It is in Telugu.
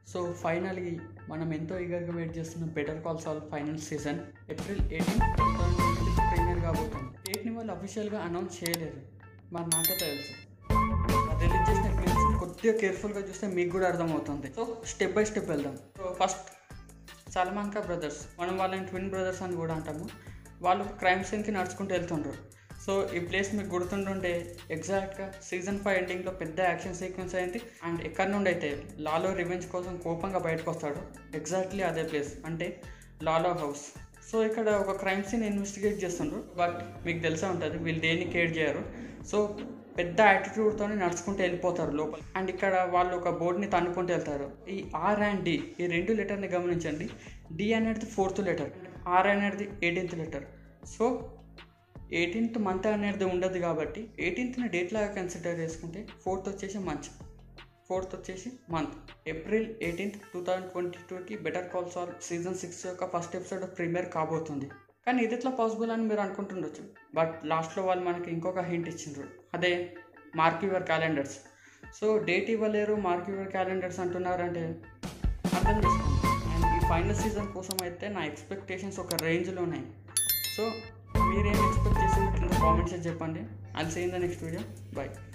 సో ఫైనల్గా మనం ఎంతో ఈగర్గా వెయిట్ చేస్తున్న Better Call Saul final season April eighteen premiere కాబోతుంది డేట్ని వాళ్ళు అఫీషియల్గా అనౌన్స్ చేయలేరు మరి నాకే తెలుసు రిలీజ్ చేసిన క్లిప్స్ కొద్దిగా కేర్ఫుల్గా చూస్తే మీకు కూడా అర్థమవుతుంది సో స్టెప్ బై స్టెప్ వెళ్దాం so first Salamanca brothers మనం వాళ్ళని ట్విన్ బ్రదర్స్ అని కూడా అంటాము వాళ్ళు క్రైమ్ సీన్కి నడుచుకుంటూ వెళ్తుండ్రు సో ఈ ప్లేస్ మీకు గుర్తుంటుంటే ఎగ్జాక్ట్గా సీజన్ ఫైవ్ ఎండింగ్లో పెద్ద యాక్షన్ సీక్వెన్స్ అయింది అండ్ ఎక్కడి నుండి అయితే లాలో రివెంజ్ కోసం కోపంగా బయటకు వస్తాడు ఎగ్జాక్ట్లీ అదే ప్లేస్ అంటే లాలో హౌస్ సో ఇక్కడ ఒక క్రైమ్ సీన్ ఇన్వెస్టిగేట్ చేస్తుండ్రు బట్ మీకు తెలిసే ఉంటుంది వీళ్ళు దేన్ని కేర్ చేయరు సో పెద్ద యాటిట్యూడ్తో నడుచుకుంటూ వెళ్ళిపోతారు లోపల అండ్ ఇక్కడ వాళ్ళు ఒక బోర్డుని తన్నుకుంటూ వెళ్తారు ఈ ఆర్ అండ్ డి ఈ రెండు లెటర్ని గమనించండి డి అనేది ఫోర్త్ లెటర్ ఆర్ అనేది eighteenth letter so eighteenth month అనేది ఉండదు కాబట్టి ఎయిటీన్త్ని డేట్ లాగా కన్సిడర్ చేసుకుంటే ఫోర్త్ వచ్చేసి మంత్ ఫోర్త్ వచ్చేసి month April eighteenth two thousand twenty టూకి Better Call Saul season six యొక్క ఫస్ట్ ఎపిసోడ్ ప్రీమియర్ కాబోతుంది కానీ ఇది ఎట్లా పాసిబుల్ అని మీరు అనుకుంటుండొచ్చు బట్ లాస్ట్లో వాళ్ళు మనకి ఇంకొక హింట్ ఇచ్చిండ్రు అదే mark your calendars so date ఇవ్వలేరు మార్క్ యువర్ క్యాలెండర్స్ అంటున్నారంటే అర్థం చేసుకోండి అండ్ ఈ ఫైనల్ సీజన్ కోసం అయితే నా ఎక్స్పెక్టేషన్స్ ఒక రేంజ్లో ఉన్నాయి సో మీరేం ఎక్స్పెక్ట్ చేసి కింద కామెంట్స్ చెప్పండి అది see in the next video bye